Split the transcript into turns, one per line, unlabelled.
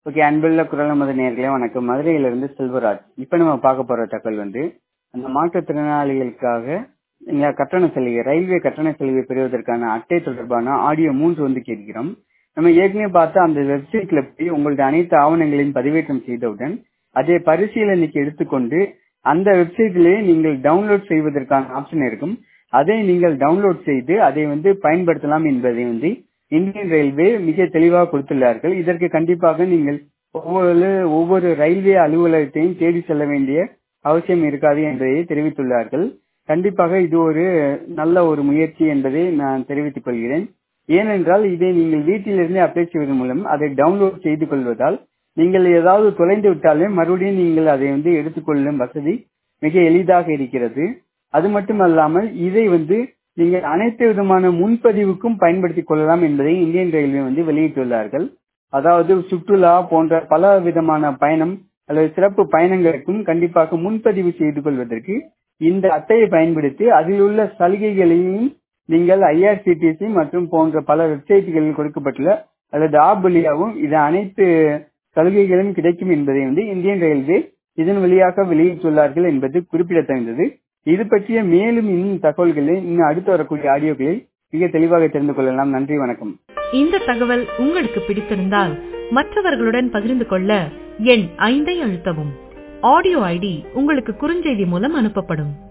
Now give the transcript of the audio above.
okay அன்புள்ள குரல் நமது நேர்களே வணக்கம் மதுரையிலிருந்து செல்வராஜ் இப்போ நம்ம பார்க்க போற தகவல் வந்து அந்த மாற்றுத்திறனாளிகளுக்காக இங்க கட்டண சலுகை ரயில்வே கட்டண சலுகை பெறுவதற்கான அட்டை தொடர்பான ஆடியோ மூன்று வந்து கேட்கிறோம் நம்ம ஏற்கனவே பார்த்த அந்த வெப்சைட்ல போய் உங்களுடைய அனைத்து ஆவணங்களையும் பதிவேற்றம் செய்தவுடன் அதை பரிசீலனைக்கு எடுத்துக்கொண்டு அந்த வெப்சைட்டிலேயே நீங்கள் டவுன்லோட் செய்வதற்கான ஆப்ஷன் இருக்கும் அதை நீங்கள் டவுன்லோட் செய்து அதை வந்து பயன்படுத்தலாம் என்பதை வந்து இந்தியன் ரயில்வே மிக தெளிவாக கொடுத்துள்ளார்கள் இதற்கு கண்டிப்பாக நீங்கள் ஒவ்வொரு ஒவ்வொரு ரயில்வே அலுவலகத்தையும் தேடி செல்ல வேண்டிய அவசியம் இருக்காது என்பதை தெரிவித்துள்ளார்கள் கண்டிப்பாக இது ஒரு நல்ல ஒரு முயற்சி என்பதை நான் தெரிவித்துக் கொள்கிறேன் ஏனென்றால் இதை நீங்கள் வீட்டிலிருந்தே அப்ளை செய்வதன் மூலம் அதை டவுன்லோட் செய்து கொள்வதால் நீங்கள் ஏதாவது தொலைந்து விட்டாலே மறுபடியும் நீங்கள் அதை வந்து எடுத்துக்கொள்ளும் வசதி மிக எளிதாக இருக்கிறது அது மட்டுமல்லாமல் இதை வந்து நீங்கள் அனைத்து விதமான முன்பதிவுக்கும் பயன்படுத்திக் கொள்ளலாம் என்பதை இந்தியன் ரயில்வே வந்து வெளியிட்டுள்ளார்கள் அதாவது சுற்றுலா போன்ற பல விதமான பயணம் அல்லது சிறப்பு பயணங்களுக்கும் கண்டிப்பாக முன்பதிவு செய்து கொள்வதற்கு இந்த அட்டையை பயன்படுத்தி அதில் உள்ள சலுகைகளையும் நீங்கள் ஐஆர்சிடிசி மற்றும் போன்ற பல வெப்சைட்டுகளில் கொடுக்கப்பட்டுள்ள அல்லது ஆப் வழியாகவும் இது அனைத்து சலுகைகளும் கிடைக்கும் என்பதை வந்து இந்தியன் ரயில்வே இதன் வழியாக வெளியிட்டுள்ளார்கள் என்பது குறிப்பிடத்தகுந்தது இது பற்றிய மேலும் இன்னும் தகவல்களை இன்னும் அடுத்து வரக்கூடிய ஆடியோக்களில் மிக தெளிவாக தெரிந்து கொள்ளலாம் நன்றி வணக்கம்
இந்த தகவல் உங்களுக்கு பிடித்திருந்தால் மற்றவர்களுடன் பகிர்ந்து கொள்ள எண் ஐந்தை அழுத்தவும் ஆடியோ ஐடி உங்களுக்கு குறுஞ்செய்தி மூலம் அனுப்பப்படும்